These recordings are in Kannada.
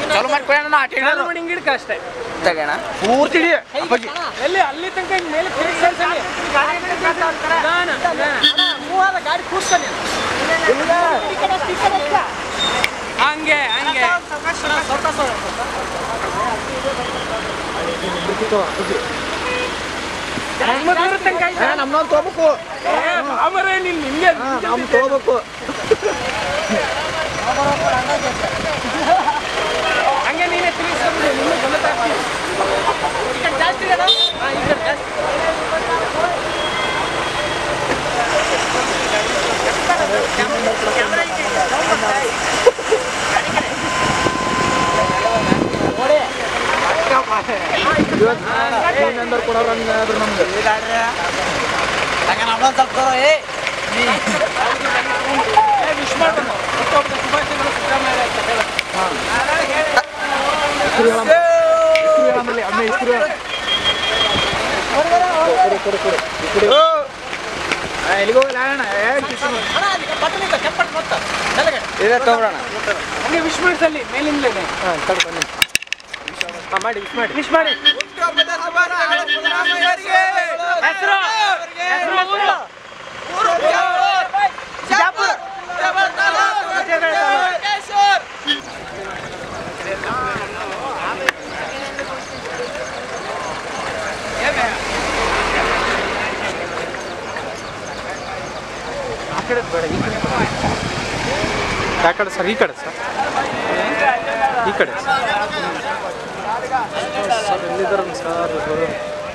ಚಲೋ ಮಾಡ್ಕೊಳ್ಳೋಣ ಆಟ ಚಾಲು ಮಾಡಿ ಹಿಂಗ್ ಹಿಡ್ಕ ಅಷ್ಟೇ ತಗೋಣ ಪೂರ್ತಿ ಹಿಡಿ ಅಪ್ಪಾಜಿ ಎಲ್ಲಿ ಅಲ್ಲಿ ತನಕ ಹಿಂಗ್ ಮೇಲೆ ಫಿಕ್ಸ್ ಅನ್ಸಲಿ ನಿಧಾನ, ನಿಧಾನ. ಗಾಡಿ ಕೂರ್ಸ್ತಾನೆ ಹಂಗೆ ಹಂಗೆ ನಮ್ಮದ್ ಇರೋ ತನಕ ಆಯ್ತಾ? ನಮ್ಮನ್ನ ತಗೋಬೇಕು ಏ, ಬಾಬರೇ, ನೀನ್ ನಿಂಗೆ ನಮ್ ತಗೋಬೇಕು ಹಂಗೆ ನೀನೇ ತಿಳಿಸ್ಕೊಂಡು ನಿನ್ನ ಗೊತ್ತಾಗ್ತೀನಿ ಈ ಕಡೆ ಜಾಸ್ತಿ ಇದೆಯಲ್ಲ? ಹಾ, ಈ ಕಡೆ ಜಾಸ್ತಿ ಇನ್ನೊಂದರ್ ಕೊಡೋರು ಹಂಗಾದ್ರೆ ನಮ್ಗೆ ನಮ್ಮೊಂದು ಸ್ವಲ್ಪ ದೂರ ಏ ಏ, ವಿಶ್ ಮಾಡ್ಬೇಕು ಹುಟ್ಟುಹಬ್ಬದ ಶುಭಾಶಯಗಳು ಸಿದ್ದರಾಮಯ್ಯ ಅಂತ ಹೇಳು. ಆಮೇಲೆ ಅಮ್ಮ ಇಸ್ತ್ರಿ ಎಲ್ಲಿಗೆ ಹೋಗಲ್ಲ ಅಣ್ಣ ಅಣ್ಣ ಅಲ್ಲಿ ಬಟ್ಟೆ ನಿಂತ ಕೆಂಪಟ್ಟು ಮೊತ್ತ ನೆಲಗಡೆ ಇದೆ ತಗೊಳ್ಳೋಣ ಹಂಗೆ ವಿಶ್ ಮಾಡ್ಸಲ್ಲಿ ಮೇಲಿಂದಲೇ ಹಾಂ ತಗೊಂಡು ಹಾ, ಮಾಡಿ ವಿಶ್ ಮಾಡಿ ವಿಶ್ ಮಾಡಿ ಹೆಸರು ಹೆಸರು ಊರು ಆ ಕಡೆ ಬೇಡ ಈ ಕಡೆ ಆ ಕಡೆ ಸರ್ ಈ ಕಡೆ ಸರ್ ಈ ಕಡೆ ಸರ್ ಎಲ್ಲಿದ್ದಾರೆ ಸರ್ ಇವ್ರು?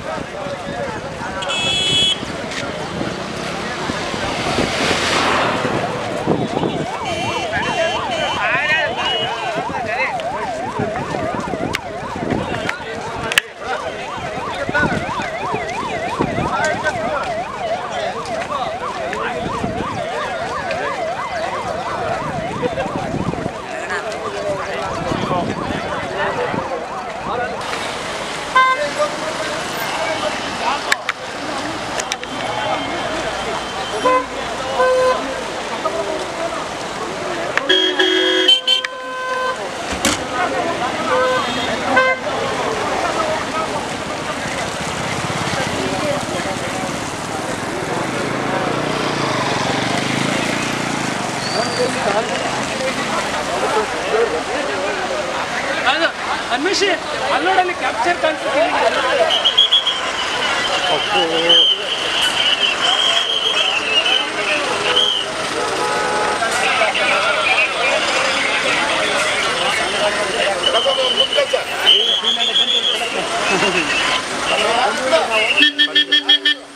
ಅದು ಅನ್ವೇಷಿ ಅಲ್ಲೋಡಲ್ಲಿ ಕ್ಯಾಪ್ಚರ್ ಕಾಣಿಸ್ತೀನಿ ಮುಂದೆ